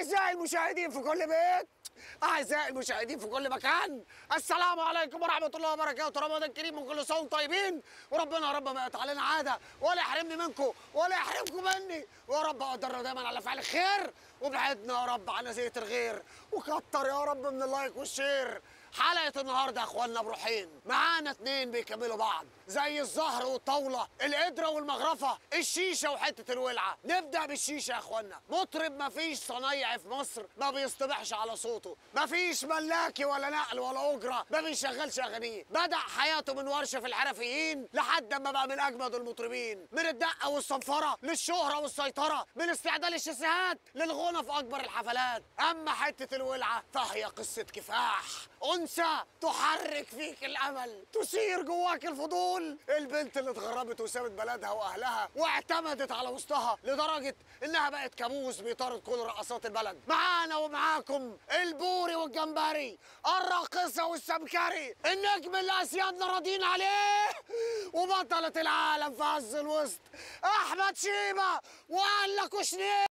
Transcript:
أعزائي المشاهدين في كل بيت أعزائي المشاهدين في كل مكان السلام عليكم ورحمة الله وبركاته رمضان كريم وكل سنة وانتم طيبين وربنا يا رب ما يقطع علينا عادة ولا يحرمني منكم ولا يحرمكم مني ويا رب قدرنا دايما على فعل الخير وابعدنا يا رب عن زيت الغير وكتر يا رب من اللايك والشير حلقة النهارده يا اخوانا بروحين معانا اتنين بيكملوا بعض زي الزهر والطاولة القدرة والمغرفة الشيشة وحتة الولعة نبدأ بالشيشة يا اخوانا مطرب مفيش صنايعي في مصر ما بيصطبحش على صوته مفيش ملاكي ولا نقل ولا أجرة ما بيشغلش أغانيه بدأ حياته من ورشة في الحرفيين لحد ما بقى من أجمد المطربين من الدقة والصنفرة للشهرة والسيطرة من استعداد الشاسيهات للغنى في أكبر الحفلات أما حتة الولعة فهي قصة كفاح أنثى تحرك فيك الأمل تثير جواك الفضول البنت اللي اتغربت وسابت بلدها وأهلها واعتمدت على وسطها لدرجة إنها بقت كابوس بيطارد كل رقصات البلد معانا ومعاكم البوري والجمبري الراقصة والسمكري النجم اللي أسيادنا راضيين عليه وبطلة العالم في عز الوسط أحمد شيبة وقال لك وشنيه